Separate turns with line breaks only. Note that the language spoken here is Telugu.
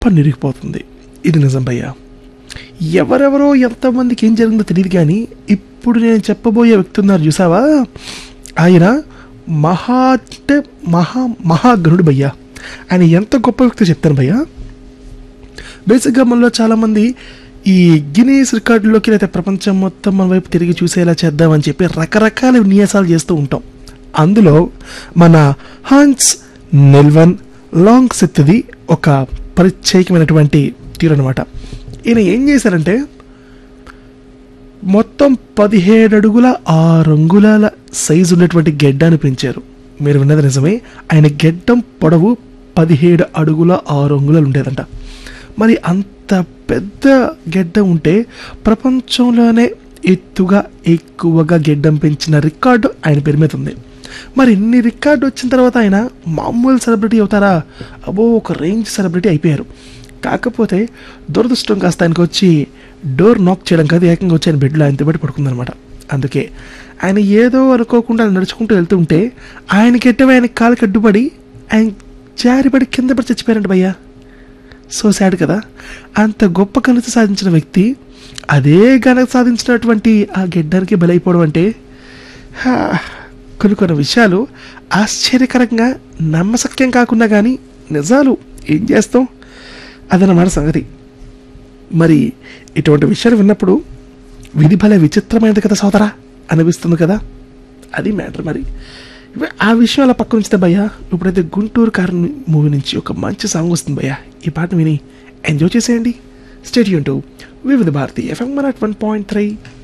పన్నిరిగిపోతుంది ఇది నిజం భయ్యా ఎవరెవరో ఎంతమందికి ఏం జరిగిందో తెలియదు కానీ ఇప్పుడు నేను చెప్పబోయే వ్యక్తి ఉన్నారు చూసావా ఆయన మహా అంటే మహా మహాగణుడు భయ్యా ఆయన ఎంత గొప్ప వ్యక్తి చెప్తాను భయ్యా బేసిక్గా మనలో చాలామంది ఈ గినీస్ రికార్డులోకి లేదా ప్రపంచం మొత్తం మన వైపు తిరిగి చూసేలా చేద్దామని చెప్పి రకరకాల విన్యాసాలు చేస్తూ ఉంటాం అందులో మన హాన్స్ నిల్వన్ లాంగ్ సెత్ది ఒక ప్రత్యేకమైనటువంటి తీరు అనమాట ఈయన ఏం చేశారంటే మొత్తం పదిహేడు అడుగుల ఆరు అంగుళాల సైజు ఉన్నటువంటి గెడ్డాన్ని పెంచారు మీరు విన్నది నిజమే ఆయన గెడ్డం పొడవు పదిహేడు అడుగుల ఆరు అంగుళాలు ఉండేదంట మరి అంత పెద్ద గెడ్డం ఉంటే ప్రపంచంలోనే ఎత్తుగా ఎక్కువగా గెడ్డం పెంచిన రికార్డు ఆయన పేరు మీద ఉంది మరి ఇన్ని రికార్డు వచ్చిన తర్వాత ఆయన మామూలు సెలబ్రిటీ అవుతారా అబో ఒక రేంజ్ సెలబ్రిటీ అయిపోయారు కాకపోతే దురదృష్టం కాస్త ఆయనకు వచ్చి డోర్ నాక్ చేయడం కాదు ఏకంగా వచ్చి ఆయన బెడ్లో ఆయన బట్టి పడుకుందనమాట అందుకే ఆయన ఏదో అనుకోకుండా ఆయన నడుచుకుంటూ వెళ్తుంటే ఆయన కెట్టవి ఆయన కాలుకి అడ్డుపడి ఆయన జారిపడి కింద పడి చచ్చిపోయారంట భయ్యా సో సాడ్ కదా అంత గొప్ప ఘనత సాధించిన వ్యక్తి అదే ఘనత సాధించినటువంటి ఆ గెడ్డానికి బలైపోవడం అంటే హా, కొన్ని కొన్ని విషయాలు ఆశ్చర్యకరంగా నమ్మశక్యం కాకుండా కానీ నిజాలు ఏం చేస్తాం అదనమాట సంగతి మరి ఇటువంటి విషయాలు విన్నప్పుడు విధి భలే విచిత్రమైనది కదా సోదరా అనిపిస్తుంది కదా అది మ్యాటర్ మరి ఇవి- ఆ విషయం అలా పక్క ఉంచితే భయ్యా ఇప్పుడైతే గుంటూరు కార్ మూవీ నుంచి ఒక మంచి సాంగ్ వస్తుంది భయ్యా ఈ పాట విని ఎంజాయ్ చేసేయండి stay tuned to Vividh Bharati FM one point three